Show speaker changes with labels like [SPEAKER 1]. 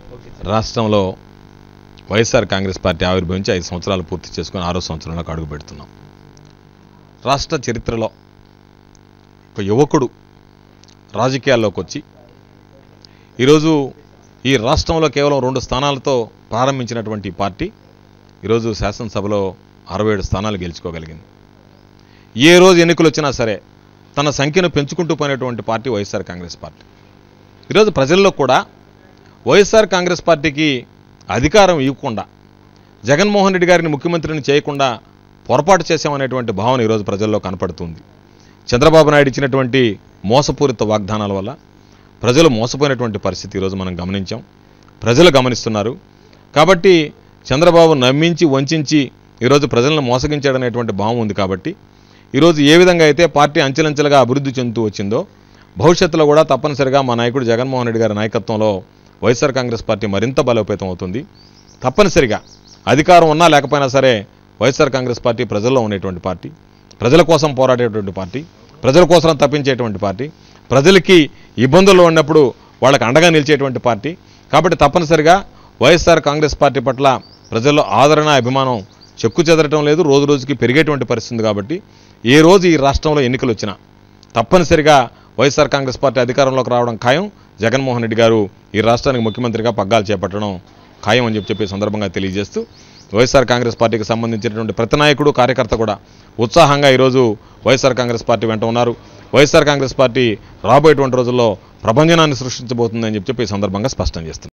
[SPEAKER 1] రాష్ట్రంలో వైఎస్ఆర్ కాంగ్రెస్ పార్టీ ఆవిర్భవించి ఐదు సంవత్సరాలు పూర్తి చేసుకుని ఆరో సంవత్సరంలోకి అడుగు పెడుతున్నాం రాష్ట్ర చరిత్రలో ఒక యువకుడు రాజకీయాల్లోకి వచ్చి ఈరోజు ఈ రాష్ట్రంలో కేవలం రెండు స్థానాలతో ప్రారంభించినటువంటి ఈ పార్టీ ఈరోజు శాసనసభలో అరవై ఏడు స్థానాలు గెలుచుకోగలిగింది ఏ రోజు ఎన్నికలు వచ్చినా సరే తన సంఖ్యను పెంచుకుంటూ పోయినటువంటి పార్టీ వైఎస్ఆర్ కాంగ్రెస్ పార్టీ ఈరోజు ప్రజల్లో కూడా వైఎస్ఆర్ కాంగ్రెస్ పార్టీకి అధికారం ఇవ్వకుండా జగన్మోహన్ రెడ్డి గారిని ముఖ్యమంత్రిని చేయకుండా పొరపాటు చేశామనేటువంటి భావన ఈరోజు ప్రజల్లో కనపడుతుంది చంద్రబాబు నాయుడు ఇచ్చినటువంటి మోసపూరిత వాగ్దానాల వల్ల ప్రజలు మోసపోయినటువంటి పరిస్థితి ఈరోజు మనం గమనించాం ప్రజలు గమనిస్తున్నారు కాబట్టి చంద్రబాబు నమ్మించి వంచించి ఈరోజు ప్రజలను మోసగించాడనేటువంటి భావం ఉంది కాబట్టి ఈరోజు ఏ విధంగా అయితే పార్టీ అంచెలంచెలుగా అభివృద్ధి చెందుతూ వచ్చిందో భవిష్యత్తులో కూడా తప్పనిసరిగా మా నాయకుడు జగన్మోహన్ రెడ్డి గారి నాయకత్వంలో వైఎస్ఆర్ కాంగ్రెస్ పార్టీ మరింత బలోపేతం అవుతుంది తప్పనిసరిగా అధికారం ఉన్నా లేకపోయినా సరే వైఎస్ఆర్ కాంగ్రెస్ పార్టీ ప్రజల్లో ఉండేటువంటి పార్టీ ప్రజల కోసం పోరాడేటువంటి పార్టీ ప్రజల కోసం తప్పించేటువంటి పార్టీ ప్రజలకి ఇబ్బందుల్లో ఉన్నప్పుడు వాళ్ళకి అండగా నిలిచేటువంటి పార్టీ కాబట్టి తప్పనిసరిగా వైఎస్ఆర్ కాంగ్రెస్ పార్టీ పట్ల ప్రజల్లో ఆదరణ అభిమానం చెక్కు చెదరటం లేదు రోజు రోజుకి పెరిగేటువంటి పరిస్థితి ఉంది కాబట్టి ఏ రోజు ఈ రాష్ట్రంలో ఎన్నికలు వచ్చినా తప్పనిసరిగా వైఎస్ఆర్ కాంగ్రెస్ పార్టీ అధికారంలోకి రావడం ఖాయం జగన్మోహన్ రెడ్డి గారు ఈ రాష్ట్రానికి ముఖ్యమంత్రిగా పగ్గాలు చేపట్టడం ఖాయం అని చెప్పి చెప్పి ఈ సందర్భంగా తెలియజేస్తూ వైఎస్ఆర్ కాంగ్రెస్ పార్టీకి సంబంధించినటువంటి ప్రతి నాయకుడు కార్యకర్త కూడా ఉత్సాహంగా ఈరోజు వైఎస్ఆర్ కాంగ్రెస్ పార్టీ వెంట ఉన్నారు వైఎస్ఆర్ కాంగ్రెస్ పార్టీ రాబోయేటువంటి రోజుల్లో ప్రభంజనాన్ని సృష్టించబోతుందని చెప్పి చెప్పి ఈ సందర్భంగా స్పష్టం చేస్తున్నారు